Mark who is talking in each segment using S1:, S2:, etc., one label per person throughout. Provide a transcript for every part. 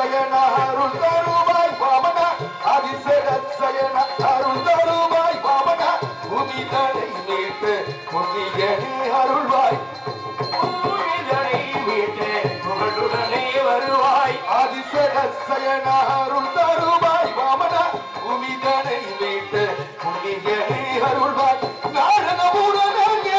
S1: அதிசயன அருள் தருவாய் வாமன அதிசயன அருள் தருவாய் வாமன பூமிதனை மீட்டு புண்ணியனே அருள்வாய்
S2: பூமிதனை மீட்டு புகழுடனே வருவாய்
S1: அதிசயன அருள் தருவாய் வாமன பூமிதனை மீட்டு புண்ணியனே அருள்வாய் நாரண பூரணனே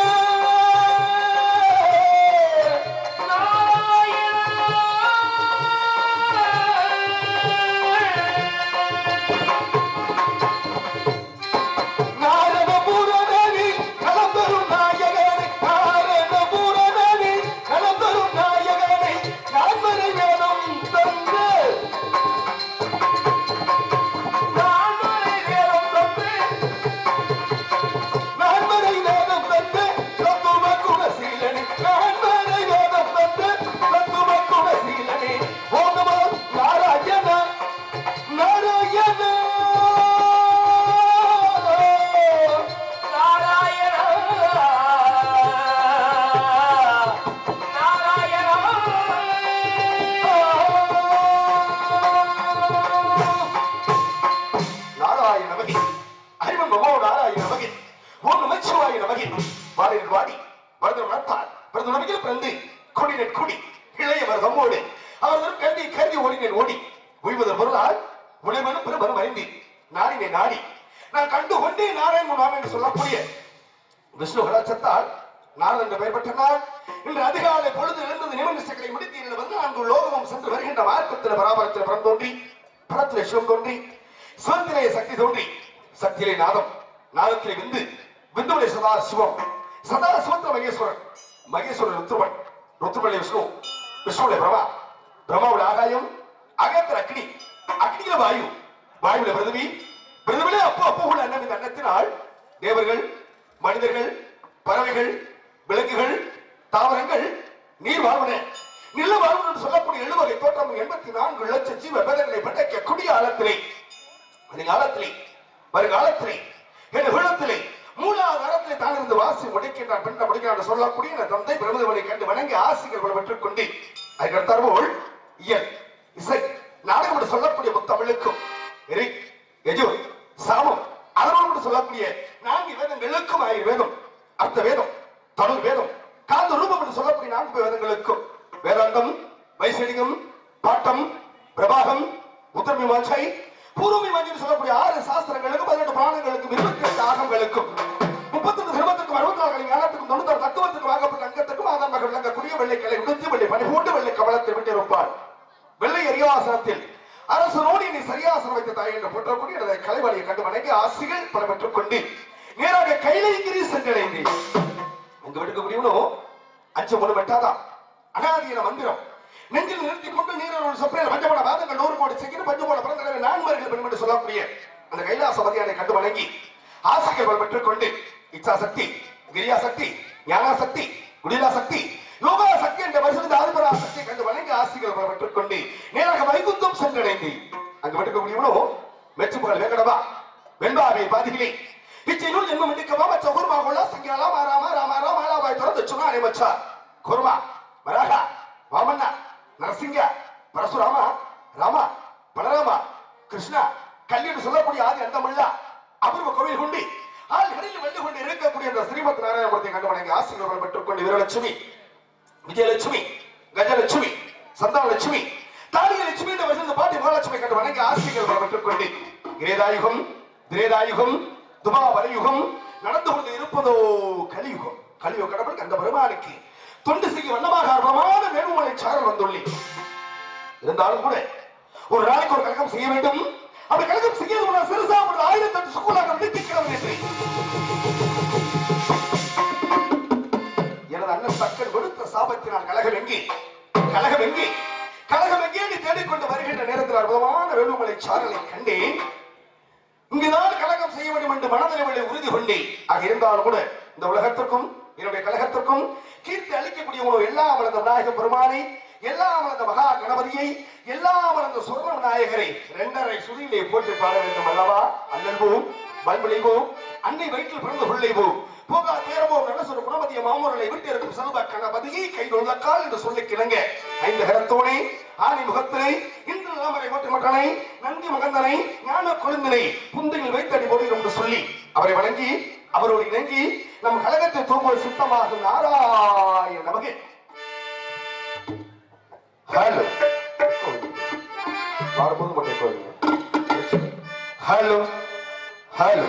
S1: நாரண பூரணனே கலந்தரும் நாயகனே நாரண பூரணனே கலந்தரும் நாயகனே நான்மறை வேதம் தந்து
S2: நான்மறை வேதம் தந்து
S1: நான்மறை வேதம் தந்து தத்துவ குணசீலனே நான்மறை வேதம் தந்து தத்துவ குணசீலனே ஓம் நமோ நாராயண நாராயண
S2: நாராயண
S1: நாராயண நமகே அறிவன் நமோ நாராயண நமகே ஓம் நமச்சிவாய நமகே வாடில் வாடி வரதம் நட்டால் வரது நபிகள் பிறந்து கொடினட் குடி இளையவர் தம்மோடு அவர் கண்டி கருதி ஓடினேன் ஓடி உய்வதன் பொருளால் உழைவனும் பெருமரும் அறிந்தி நாடினே நாடி நான் கண்டு கொண்டே நாராயண நாம என்று சொல்லக்கூடிய விஷ்ணு கலாச்சத்தால் நாரதன் என்று பெயர் பெற்ற நாள் இன்று அதிகாலை பொழுது எழுந்தது நிமிட சக்கரை முடித்தீர்கள் வந்து நான்கு லோகமும் சென்று வருகின்ற மார்க்கத்தில் பராபரத்தில் பரம் தோன்றி பரத்திலே சிவம் தோன்றி சிவத்திலே சக்தி தோன்றி சக்தியிலே நாதம் நாதத்திலே விந்து விந்துவிலே சதா சிவம் சதா சிவத்திர மகேஸ்வரன் மகேஸ்வரன் ருத்ரமன் ருத்ரமலை விஷ்ணு விஷ்ணுவிலே பிரமா பிரம்மாவுடைய ஆகாயம் அகத்திர அக்னி அக்னியில வாயு வாயுவில பிருதிவி பிருதிவிலே அப்போ அப்போ உள்ள அண்ணன் இந்த அன்னத்தினால் தேவர்கள் மனிதர்கள் பறவைகள் விலங்குகள் தாவரங்கள் நீர் வாழ்வன நில வாழ்வன என்று சொல்லக்கூடிய எழுவகை தோற்றம் எண்பத்தி நான்கு லட்சம் ஜீவ பேதங்களை படைக்கக்கூடிய ஆழத்திலே காலத்திலே வருகாலத்திலே என் உள்ளத்திலே மூலாதாரத்திலே தான் இருந்து வாசி முடிக்கின்றான் பெண்ணை முடிக்கிறான் என்று சொல்லக்கூடிய இந்த தந்தை பிரபுதவனை கண்டு வணங்கி ஆசிரியர்கள் பெற்றுக் கொண்டு அதுக்கடுத்தார்போல் இயல் இசை நாடகம் என்று சொல்லக்கூடிய முத்தமிழுக்கும் எரிக் எஜுர் சாமம் அதனோடு என்று சொல்லக்கூடிய நான்கு வேதங்களுக்கும் ஆயிரம் வேதம் அர்த்த வேதம் தமிழ் வேதம் காந்த ரூபம் என்று சொல்லக்கூடிய நான்கு வேதங்களுக்கும் வேதாந்தம் வைசரிகம் பாட்டம் பிரபாகம் உத்தரமீமாசை பூர்வமீமாசை சொல்லக்கூடிய ஆறு சாஸ்திரங்களுக்கும் பதினெட்டு பிராணங்களுக்கும் இருபத்தி எட்டு ஆகங்களுக்கும் முப்பத்தெட்டு சிரமத்துக்கும் அறுபத்தி நாலு ஞானத்துக்கும் தொண்ணூத்தாறு தத்துவத்துக்கும் வாக்கப்பட்ட அங்கத்துக்கும் ஆதாரமாக விளங்கக்கூடிய வெள்ளை கலை உடுத்தி வெள்ளை பணி போட்டு வெள்ளை கவலத்தில் விட்டிருப்பாள் வெள்ளை அரியாசனத்தில் அரசனோடு நீ சரியாசனம் வைத்த தாய் என்று போற்றக்கூடிய எனது கலைவாணியை கண்டு வணங்கி ஆசிகள் பல பெற்றுக் கொண்டு நேராக கைலைகிரி சென்றடைந்தேன் அங்கு எடுக்கக்கூடியவனோ அஞ்சு மூணு வெட்டாதான் அனாதியின மந்திரம் நெஞ்சில் நிறுத்தி கொண்டு நீரோடு சொப்பையில் பஞ்சமோட பாதங்கள் நூறு கோடி செக்கின்னு பஞ்சமோட பிறந்தவை நான்மர்கள் பெண் என்று சொல்லக்கூடிய அந்த கைலாசபதியானை கண்டு வணங்கி ஆசிகள் பல பெற்றுக் கொண்டு இச்சா சக்தி கிரியா சக்தி ஞானா சக்தி குடிலா சக்தி யோகா சக்தி என்ற வருஷத்து ஆதிபரா சக்தியை கண்டு வணங்கி ஆசிகள் பல பெற்றுக் கொண்டு நேராக வைகுந்தம் சென்றடைந்து அங்கு எடுக்கக்கூடியவனோ மெச்சுப்புகள் வேங்கடவா வெண்பாவை பாதிகளே இச்சையினுள் ஜென்மம் எடுக்கவா மச்ச குருமா கொள்ள சங்கியாலா மாராமா ராமா ராமாலாபாய் திறந்து சுனானே மச்சா குருமா வராகா வாமண்ணா நரசிங்க பரசுராமா ராமா பலராமா கிருஷ்ணா கல்யாணம் சொல்லக்கூடிய ஆதி அந்தமில்லா அபூர்வ கோவில் கொண்டு ஆள்களில் வெள்ளி கொண்டு இருக்கக்கூடிய அந்த ஸ்ரீமத் நாராயணமூர்த்தி கண்டு வணங்கி ஆசீர்வாதம் பெற்றுக் கொண்டு வீரலட்சுமி விஜயலட்சுமி கஜலட்சுமி சந்தானலட்சுமி தானியலட்சுமி என்ற வருஷம் பாட்டி மகாலட்சுமி கண்டு வணங்கி ஆசீர்வாதம் பெற்றுக் கொண்டு கிரேதாயுகம் திரேதாயுகம் துபாவரயுகம் நடந்து கொண்டு இருப்பதோ கலியுகம் கலியுக கடவுள் அந்த பெருமானுக்கு தொண்டு செய்ய வண்ணமாக அற்பமான வேணுமலை சாரல் வந்துள்ளேன் இருந்தாலும் கூட ஒரு நாளைக்கு ஒரு கழகம் செய்ய வேண்டும் அப்படி கழகம் செய்யறது ஒரு சிறுசா ஒரு ஆயிரத்தெட்டு சுக்குலாக விடுத்திக்கிறோம் என்று எனது அண்ணன் தக்கன் கொடுத்த சாபத்தினால் கழகம் எங்கே கழகம் எங்கே கழகம் எங்கே என்று தேடிக்கொண்டு வருகின்ற நேரத்தில் அற்புதமான வேணுமலை சாரலை கண்டேன் இங்குதான் கலகம் செய்ய வேண்டும் என்று மனதளவிலே உறுதி கொண்டேன் ஆக இருந்தாலும் கூட இந்த உலகத்திற்கும் என்னுடைய கழகத்திற்கும் கீர்த்தி அளிக்கக்கூடிய ஒரு எல்லாம் வளர்ந்த விநாயக பெருமானை எல்லாம் வளர்ந்த மகா கணபதியை எல்லாம் வளர்ந்த சுர்ண விநாயகரை இரண்டரை சுதியிலே போட்டு பாட வேண்டும் அல்லவா அல்லல்வோம் பல்விளைவோம் அன்னை வயிற்றில் பிறந்த பிள்ளைவோம் போகா பேரவோம் நடசுர குணமதிய மாமூரலை விட்டு இருக்கும் செல்வ கணபதியை கை கால் என்று சொல்லி கிளங்க ஐந்து கரத்தோனே ஆணி முகத்திலே இன்று தாமரை கோட்டை மகனை நந்தி மகந்தனை ஞான கொழுந்தினை புந்தையில் வைத்தடி போடுகிறோம் என்று சொல்லி அவரை வணங்கி அவரோடு இணங்கி நம் கழகத்தை தூக்குவது சுத்தமாகும் நாராயண நமக்கு ஹலோ வரும்போது மட்டும் கோயில் ஹலோ ஹலோ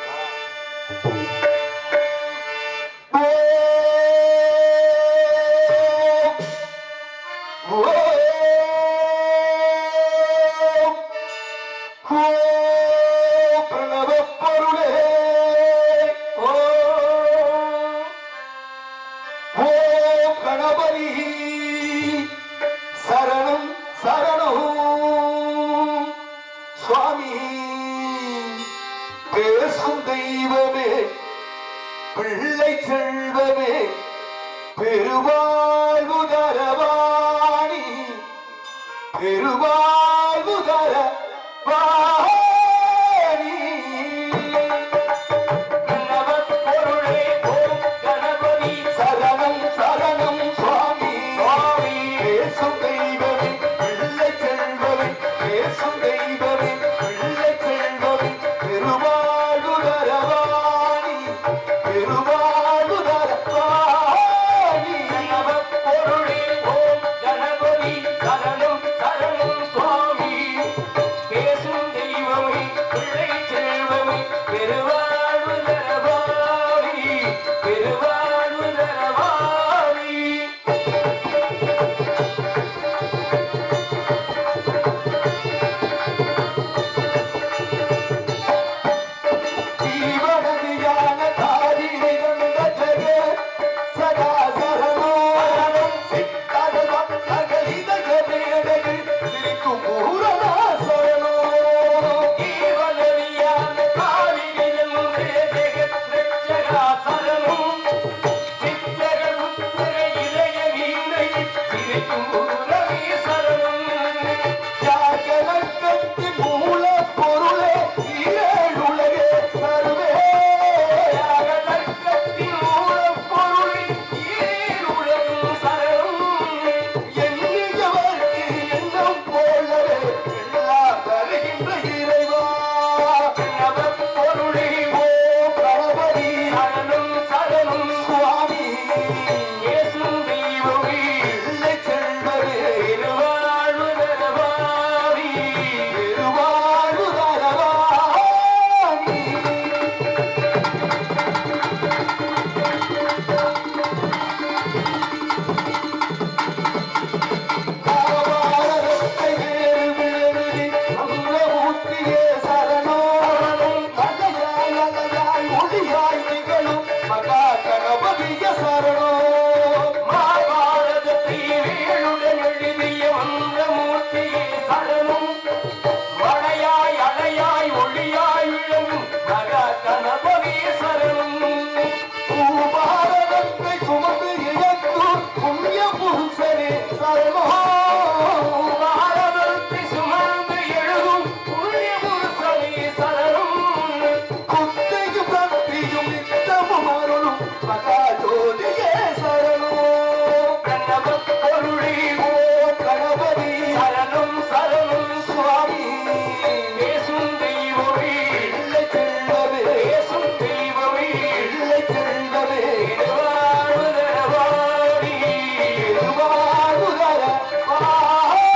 S1: கணபதி சரணம் சரணம் சுவாமி பேசும் தெய்வமே பிள்ளை செல்வமே பெருவாழ்வு தரவாணி பெருவாழ்வு தரவாணி
S2: கணவன் பொருளே ஓம் கணபதி
S1: சரணம் சரணம் சுவாமி
S2: சுவாமி.
S1: பேசும் தெய்வமே பிள்ளை செல்வமே பேசும் தெய்வமே பிள்ளை செல்வமே பெருவாழ்வு தரவாணி பெருவாழ்வு தரவாணி
S2: கணவன் பொருளே ஓம் கணபதி சரணம் சரணம் சுவாமி பேசும் தெய்வமே பிள்ளை செல்வமே பெருவாழ்வு தரவாரி பெருவாழ்வு தரவாரி
S1: ஜீவனதியான தாரி நிகழ்ந்த ஜெக சதா சரணம் சித்தகம் சகலித ஜபேடையில் சிரிக்கும் பூரணா சரணம்
S2: ஜீவனதியான காளியிலே ஜெகத் ரட்சகா சரணம் சித்தக புத்தக இதய வீணை சிரிக்கும் உறவி சரணம்
S1: ஜாகலக்கத்தின் மூல பொருளே ஈரேழுலகே சர்வே
S2: யாகதர்க்கத்தின் மூலப்பொருளில் ஈருலகும் சரணம்.
S1: எண்ணியவர்க்கு எண்ணம் போலவே எல்லாம் தருகின்ற இறைவா
S2: நவப்பொருளே
S1: ஓம் கணபதி
S2: சரணம் சரணம்
S1: சுவாமி
S2: இயேசும் தெய்வமே
S1: பிள்ளை செல்வரே
S2: திருவாழ்வு தரவாரி.
S1: பெருவாழ்வு தரவாணி பாரதத்தை வேறு விழுதி அமுதமூர்த்தியே சரணம் மகையாய் அலையாய் ஒளியாய் நிகழும் மகா கணபதிய சரணம்
S2: மகாபாரதத்தை வேளுடன் எழுதிய மந்திரமூர்த்தியே சரணம். மழையாய் அலையாய் ஒளியாய் விளங்கும் மகா கணபதி சரணம்
S1: பூபாரதத்தை சுமந்து இழக்கும் புண்ணிய புருஷனே சரணம்
S2: பாரதத்தை சுமந்து எழுதும் புண்ணிய புருஷனே சரணம்
S1: குத்தையும் பக்தியும் நித்தமும் அருளும் மகா ஜோதியே சரணம்
S2: பிரணவப் பொருளே
S1: ஓம் கணபதி
S2: சரணம் சரணம்
S1: சுவாமி
S2: பேசும் தெய்வமே
S1: பிள்ளை செல்வமே
S2: பேசும் தெய்வமே
S1: பிள்ளை செல்வமே
S2: திருவாழ்வு தரவாரி.
S1: திருவாரூரர வாணி.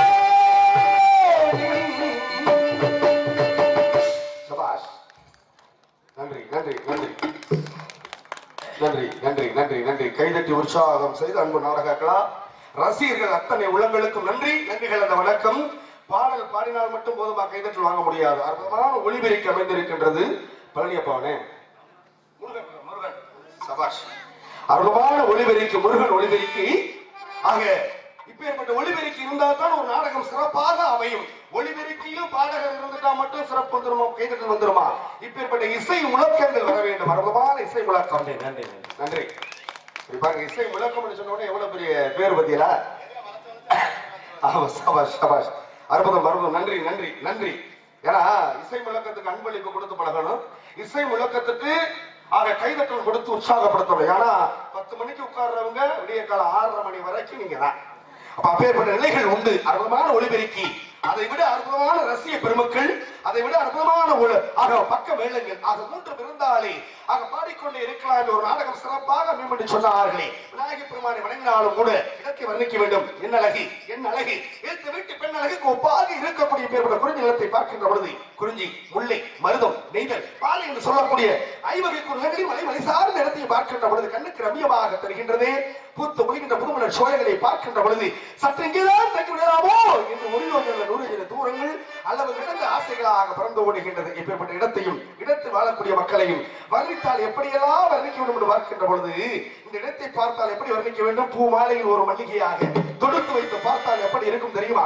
S1: சபாஷ் நன்றி நன்றி நன்றி நன்றி நன்றி நன்றி நன்றி கைதட்டி உற்சாகம் செய்து அன்பு நாடகங்களா ரசிகர்கள் அத்தனை உள்ளங்களுக்கும் நன்றி நன்றிகள் அந்த வணக்கம் பாடல் பாடினால் மட்டும் போதுமா கைதட்டல் வாங்க முடியாது அற்புதமான ஒளிபெருக்கி அமைந்திருக்கின்றது பழனியப்பாவனே முருகன் முருகன் சபாஷ் அற்புதமான ஒளிபெருக்கி முருகன் ஒளிபெருக்கி ஆக இப்பேற்பட்ட ஒளிபெருக்கி இருந்தா தான் ஒரு நாடகம் சிறப்பாக அமையும் ஒளிபெருக்கியும் பாடகர் இருந்துட்டா மட்டும் சிறப்பு வந்துருமா கைதட்டல் வந்துருமா இப்பேற்பட்ட இசை முழக்கங்கள் வர வேண்டும் அற்புதமான இசை முழக்கம்
S2: நன்றி நன்றி
S1: நன்றி இப்ப பாருங்க இசை முழக்கம்னு சொன்ன உடனே எவ்வளவு பெரிய பேர் பத்தியலா ஆமா சபாஷ் சபாஷ் அற்புதம் அற்புதம் நன்றி நன்றி நன்றி ஏன்னா இசை முழக்கத்துக்கு அன்பளிப்பு கொடுத்து பழகணும் இசை முழக்கத்துக்கு ஆக கைதட்டல் கொடுத்து உற்சாகப்படுத்தணும் ஏன்னா பத்து மணிக்கு உட்கார்றவங்க விடிய காலம் ஆறரை மணி வரைக்கும் நீங்க தான் அப்ப அப்பேற்பட்ட நிலைகள் உண்டு அற்புதமான ஒளிபெருக்கி அதை விட அற்புதமான ரசிக பெருமக்கள் அதை விட அற்புதமான ஒரு ஆக பக்க வேளங்கள் ஆக மூன்று பிறந்தாலே ஆக பாடிக்கொண்டே இருக்கலாம் என்று ஒரு நாடகம் சிறப்பாக மேம்பட்டு சொன்னார்களே விநாயகர் பெருமானை வணங்கினாலும் கூட இடத்தை வர்ணிக்க வேண்டும் என்ன அழகு என்ன அழகு எடுத்த வீட்டு பெண் அழகுக்கு ஒப்பாக இருக்கக்கூடிய பேர்பட்ட குறிஞ்சி நிலத்தை பார்க்கின்ற பொழுது குறிஞ்சி முல்லை மருதம் நெய்தல் பாலை என்று சொல்லக்கூடிய ஐவகை நிலங்களில் மலை மலை சார்ந்த இடத்தை பார்க்கின்ற பொழுது கண்ணுக்கு ரம்யமாக தருகின்றது பூத்து முடிகின்ற புதுமலர் சோலைகளை பார்க்கின்ற பொழுது சற்று இங்கேதான் தங்கி விடலாமோ என்று ஒரு யோஜனை நூறு யோஜனை தூரங்கள் அளவு கிடந்த ஆசைகளாக பறந்து ஓடுகின்றது இப்பேற்பட்ட இடத்தையும் இடத்தில் வாழக்கூடிய மக்களையும் வர்ணித்தால் எப்படியெல்லாம் வர்ணிக்க வேண்டும் என்று பார்க்கின்ற பொழுது இந்த இடத்தை பார்த்தால் எப்படி வர்ணிக்க வேண்டும் பூ மாலையில் ஒரு மல்லிகையாக தொடுத்து வைத்து பார்த்தால் எப்படி இருக்கும் தெரியுமா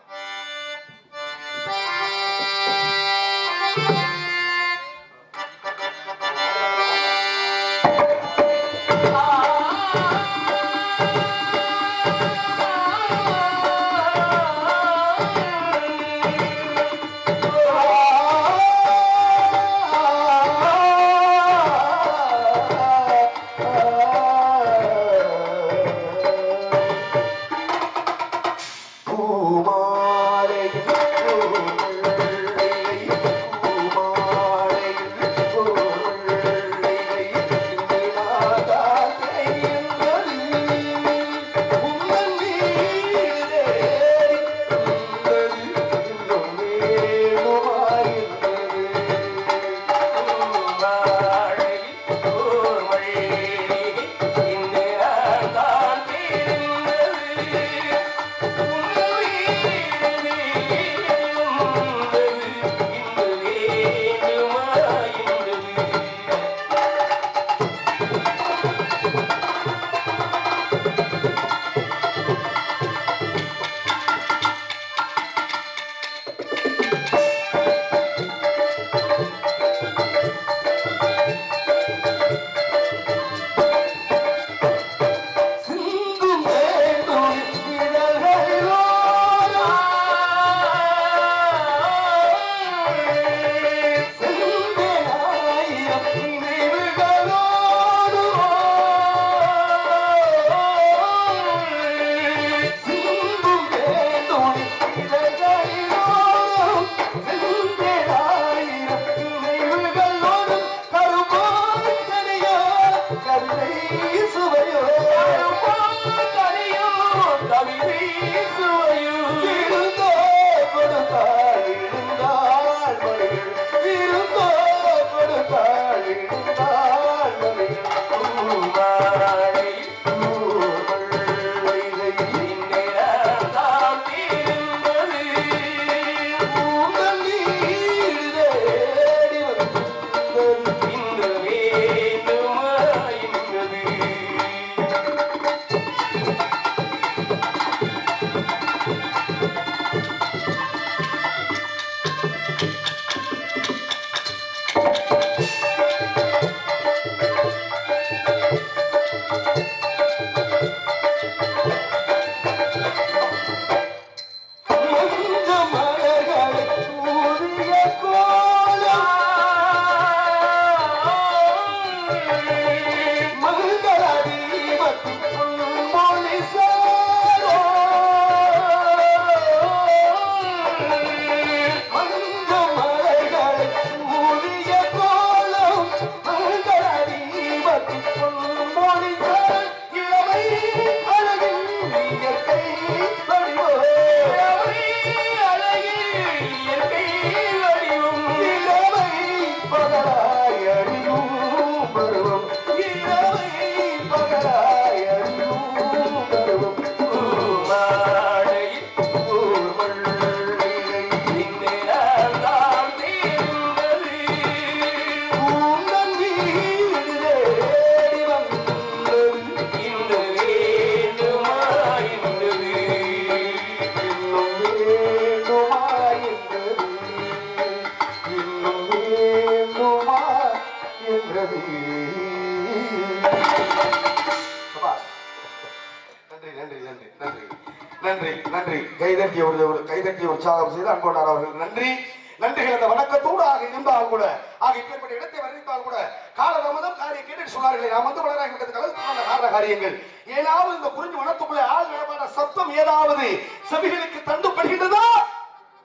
S1: நன்றி நன்றி நன்றி நன்றி நன்றி நன்றி கைதட்டி ஒரு ஒரு கைதட்டி உற்சாகம் செய்து அன்போனார் அவர்கள் நன்றி நன்றிகள் அந்த வணக்கத்தோடு ஆக இருந்தால் கூட ஆக இப்பேற்பட்ட இடத்தை வர்ணித்தால் கூட கால தாமதம் காரியம் கேட்டு சொன்னார்களே நாம் வந்து வளராக இருக்கிறது கலந்துக்கான காரண காரியங்கள் ஏதாவது இந்த குறிஞ்சி வனத்துக்குள்ளே ஆள் நடமான சத்தம் ஏதாவது செவிகளுக்கு தண்டுப்படுகின்றதா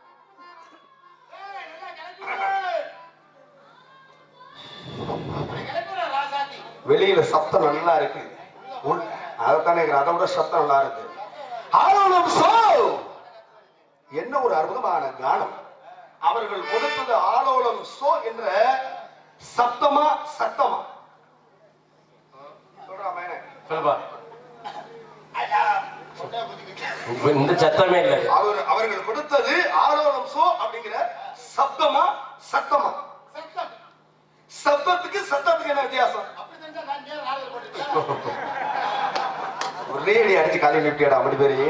S1: வெளியில சத்தம் நல்லா இருக்கு உள்- அதைத்தானே கேக்குறேன். அதை விட சத்தம் நல்லா இருக்கு ஆரோலம் சோ என்ன ஒரு அற்புதமான கானம் அவர்கள் கொடுத்தது ஆலோலம் சோ என்ற சத்தமா சத்தமா சொல்றாமே
S2: சொல்லுப்பா இப்ப இந்த சத்தமே இல்ல
S1: அவர் அவர்கள் கொடுத்தது ஆலோலம் சோ அப்படிங்கிற சப்தமா சத்தமா சப்தத்துக்கு சத்தத்துக்கு என்ன வித்தியாசம் ஒரே அடி அடிச்சு காலையில் நிப்பியாடா அப்படி பேரு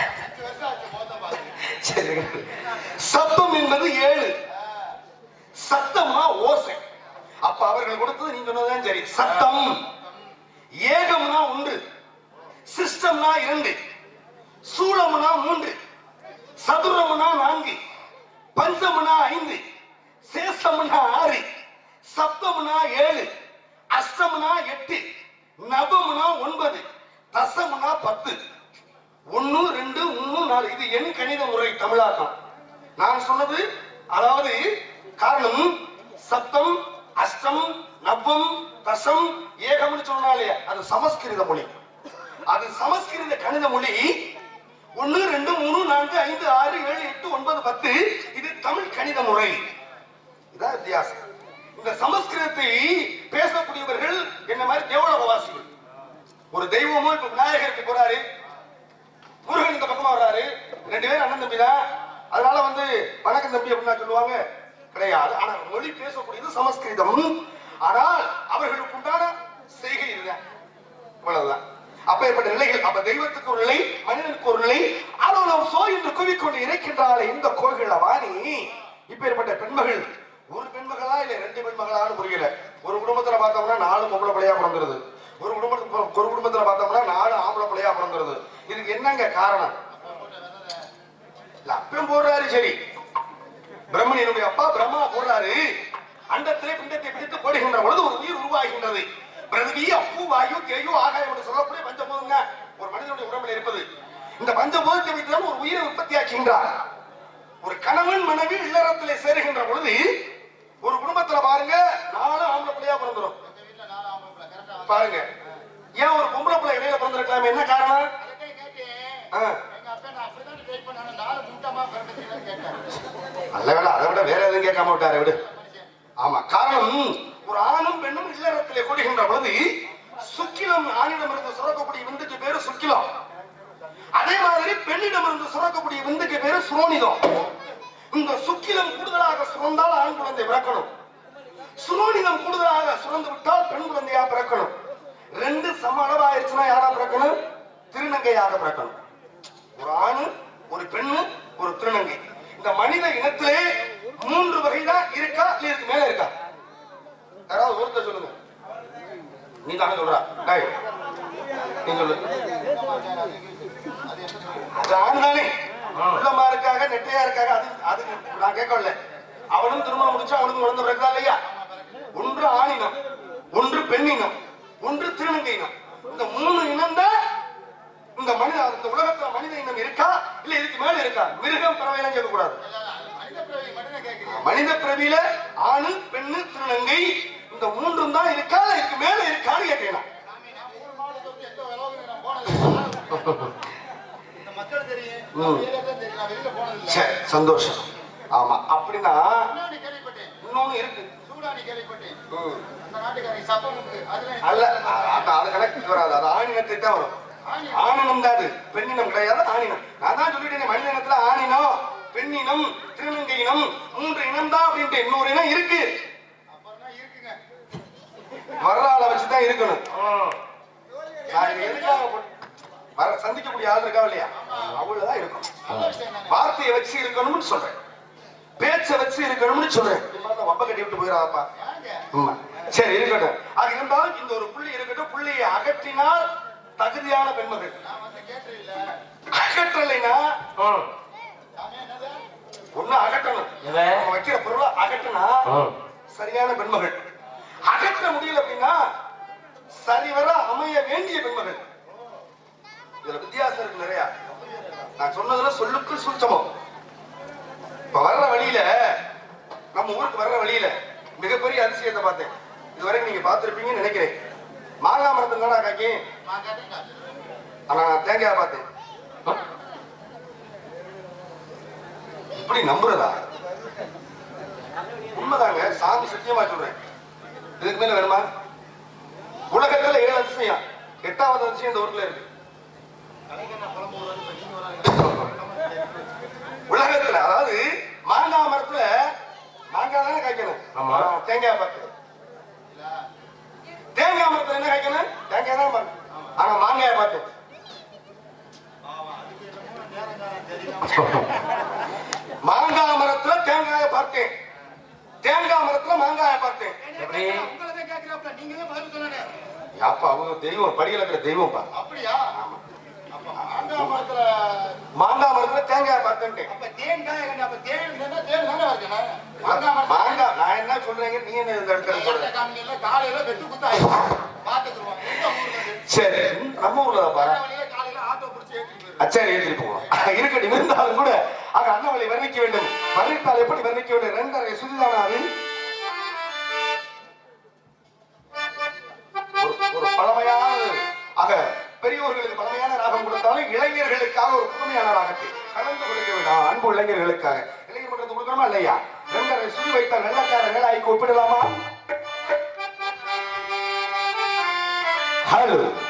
S1: சரி சத்தம் என்பது ஏழு சத்தமா ஓசை அப்ப அவர்கள் கொடுத்தது நீங்க சொன்னதுதான் சரி சத்தம் ஏகம்னா ஒன்று சிஸ்டம்னா இரண்டு சூளம்னா மூன்று சதுரம்னா நான்கு பஞ்சம்னா ஐந்து சேஷம்னா ஆறு சப்தம்னா ஏழு அஷ்டம்னா எட்டு நவம்னா ஒன்பது தசம்னா பத்து ஒன்னு ரெண்டு மூணு நாலு இது எண் கணித முறை தமிழாக்கம் நான் சொன்னது அதாவது காரணம் சப்தம் அஷ்டம் நவம் தசம் ஏகம்னு சொன்னாலே அது சமஸ்கிருத மொழி அது சமஸ்கிருத கணித மொழி ஒன்னு ரெண்டு மூணு நான்கு ஐந்து ஆறு ஏழு எட்டு ஒன்பது பத்து இது தமிழ் கணித முறை இதான் வித்தியாசம் இந்த சமஸ்கிருதத்தை பேசக்கூடியவர்கள் என்ன மாதிரி தேவலோகவாசிகள் ஒரு தெய்வமும் இப்ப விநாயகருக்கு போறாரு முருகன் இந்த பக்கமா வர்றாரு ரெண்டு பேரும் அண்ணன் தம்பி தான் அதனால வந்து வணக்கம் தம்பி அப்படின்னு சொல்லுவாங்க கிடையாது ஆனா மொழி பேசக்கூடியது சமஸ்கிருதம் ஆனால் அவர்களுக்கு உண்டான செய்கை இதுதான் இவ்வளவுதான் அப்பேற்பட்ட நிலைகள் அப்ப தெய்வத்துக்கு ஒரு நிலை மனிதனுக்கு ஒரு நிலை ஆலோலம் சோ என்று கூவிக்கொண்டு இறைக்கின்றாலே இந்த கோயில்கள வாணி இப்பேற்பட்ட பெண்மகள் ஒரு பெண்மகளா இல்ல ரெண்டு பெண்மகளான்னு புரியல ஒரு குடும்பத்துல பார்த்தோம்னா நாலு பொம்பளை பிள்ளையா பிறந்துருது ஒரு குடும்பத்துக்கு ஒரு குடும்பத்துல பார்த்தோம்னா நாலு ஆம்பளை பிள்ளையா பிறந்துருது இதுக்கு என்னங்க காரணம் இல்ல அப்பயும் போடுறாரு சரி பிரம்மனியனுடைய அப்பா பிரம்மா போடுறாரு அண்டத்திலே பிண்டத்தை பிடித்து போடுகின்ற பொழுது ஒரு உயிர் உருவாகின்றது பிரதிவி அப்பு வாயு தேயு ஆகாயம் என்று சொல்லக்கூடிய பஞ்சபூதங்க ஒரு மனிதனுடைய உடம்பில் இருப்பது இந்த பஞ்சபூதத்தை வைத்துதான் ஒரு உயிரை உற்பத்தி ஆக்குகின்றார் ஒரு கணவன் மனைவி இல்லறத்திலே சேருகின்ற பொழுது ஒரு குடும்பத்துல பாருங்க நாலு ஆம்பளை பிள்ளையா பிறந்துரும் பாருங்க ஏன் ஒரு பொம்பளை பிள்ளை இடையில பிறந்திருக்கலாம் என்ன காரணம் ஆ. நல்ல வேலை அதை விட வேற எதுவும் கேட்காம விட்டாரு விடு ஆமா காரணம் ஒரு ஆணும் பெண்ணும் இல்லறத்திலே கூடுகின்ற பொழுது சுக்கிலம் ஆணிடம் இருந்து சுரக்கக்கூடிய விந்துக்கு பேரு சுக்கிலம் அதே மாதிரி பெண்ணிடம் இருந்து சுரக்கக்கூடிய விந்துக்கு பேரு சுரோனிதம் இந்த சுக்கிலம் கூடுதலாக சுரந்தால் ஆண் குழந்தை பிறக்கணும் சுரோனிதம் கூடுதலாக சுரந்து விட்டால் பெண் குழந்தையா பிறக்கணும் ரெண்டு சம அளவாயிருச்சுன்னா யாரா பிறக்கணும் திருநங்கையாக பிறக்கணும் ஒரு ஆணு ஒரு பெண்ணு ஒரு திருநங்கை இந்த மனித இனத்திலே மூன்று வகைதான் இருக்கா இல்ல இதுக்கு மேல இருக்கா யாராவது ஒருத்தர் சொல்லுங்க நீ தானே சொல்றா டேய், நீ சொல்லு அது ஆண் தானே உள்ளமா இருக்காங்க நெட்டையா இருக்காங்க அது அது நான் கேட்கல அவனும் திருமணம் முடிச்சு அவனுக்கும் குழந்தை பிறகுதா இல்லையா ஒன்று ஆணினம் ஒன்று பெண்ணினம் ஒன்று திருநங்கை இனம் இந்த மூணு இனம் தான் இந்த மனித இந்த உலகத்துல மனித இனம் இருக்கா இல்ல இதுக்கு மேல இருக்கா மிருகம் பறவைலாம் கேட்க கூடாது மனித பிறவியில ஆணு பெண்ணு திருநங்கை இந்த மூன்றும் தான் இருக்கா இல்ல இதுக்கு மேல இருக்கான்னு கேட்கணும் ம். சரி சந்தோஷம் ஆமா அப்படின்னா இன்னொன்னு இருக்கு ம். அல்ல அது அது கணக்கு வராது அது ஆணினத்தை தான் வரும் ஆணினம் தான் அது பெண்ணினம் கிடையாது ஆணினம் நான் தான் சொல்லிட்டேன் மனித இனத்துல ஆணினம் பெண்ணினம் திருநங்கை இனம் மூன்று இனம் தான் அப்படின்ட்டு இன்னொரு இனம் இருக்கு வர்ற ஆளை வச்சுதான் இருக்கணும் நான் இது எதுக்காக போட்டு- வர சந்திக்கக்கூடிய ஆள் இருக்கா இல்லையா அவ்வளவுதான் இருக்கும் வார்த்தையை வச்சு இருக்கணும்னு சொல்றேன் பேச்சை வச்சு இருக்கணும்னு சொல்றேன் வம்ப கட்டி விட்டு போயிடாதப்பா ஆமா. சரி இருக்கட்டும் அது இருந்தாலும் இந்த ஒரு புள்ளி இருக்கட்டும் புள்ளியை அகற்றினால் தகுதியான பெண்மகள் அகற்றலைன்னா ஒண்ணு அகற்றணும்
S2: எதை?
S1: நம்ம வைக்கிற பொருளை அகற்றினா சரியான பெண்மகள் அகற்ற முடியல அப்படின்னா சரிவர அமைய வேண்டிய பெண்மகள் இதுல வித்தியாசம் இருக்கு நிறைய நான் சொன்னதுல சொல்லுக்கு சூட்சமம் இப்ப வர்ற வழியில நம்ம ஊருக்கு வர்ற வழியில மிகப்பெரிய அதிசயத்தை பார்த்தேன் இதுவரை நீங்க பார்த்திருப்பீங்கன்னு நினைக்கிறேன் மாங்காய் மரத்துல என்னடா காக்கி ஆனா நான் தேங்காய் பார்த்தேன் இப்படி நம்புறதா உண்மைதாங்க சாமி சத்தியமா சொல்றேன் இதுக்கு மேல வேணுமா உலகத்துல ஏழு அதிசயம் எட்டாவது அதிசயம் இந்த ஊர்ல இருக்கு உலகத்துல அதாவது மாங்காய் மரத்துல மாங்காய் தானே காய்க்கணும்
S2: ஆமா.
S1: ஆனா தேங்காய் பார்த்து தேங்காய் மரத்துல என்ன காய்க்கணும் தேங்காய் தான் மரம் ஆனா மாங்காய் பார்த்து மாங்காய் மரத்துல தேங்காயை பார்த்தேன் தேங்காய் மரத்துல மாங்காயை பார்த்தேன்
S2: எப்படி
S1: அப்பா அவங்க தெய்வம் படியில இருக்கிற தெய்வம்ப்பா
S3: அப்படியா அப்ப மாங்காய் மரத்துல
S1: மாங்காய் மரத்துல தேங்காய் பார்த்தேன்
S3: அப்ப தேன் காய கண்டு அப்ப தேன் இருந்தா தேன் தானே வருதுண்ணே மாங்காய் மரத்துல
S1: மாங்காய் நான் என்ன சொல்றேங்க நீ என்ன இந்த இடத்துல சொல்ற?
S3: கையெழுத்த காமிக்கல காலையில வெட்டு குத்து ஆயிடும் பாத்துக்குருவாங்க எந்த ஊர்ல இருந்து?
S1: சரி நம்ம ஊர்லதாப்பா
S3: வர வழியில காலையில ஆட்டோ பிடிச்சி ஏற்றிட்டு போயிரு.
S1: அச்சாரி ஏற்றி போவோம் இருக்கட்டும் இருந்தாலும் கூட ஆக அண்ணாமலை வர்ணிக்க வேண்டும் வர்ணித்தால் எப்படி வர்ணிக்க வேண்டும் ரெண்டரை சுதிதானா அது ஒரு- ஒரு பழமையான ஆக பெரியோர்களுக்கு பழமையான ராகம் கொடுத்தாலும் இளைஞர்களுக்காக ஒரு புதுமையான ராகத்தை கலந்து கொடுக்க வேண்டாம் அன்பு இளைஞர்களுக்காக இளைஞர் மன்றத்தை கொடுக்கணுமா இல்லையா ரெண்டரை சுதி வைத்தால் வெள்ளக்கார வேலாய்க்கு ஒப்பிடலாமா ஹலோ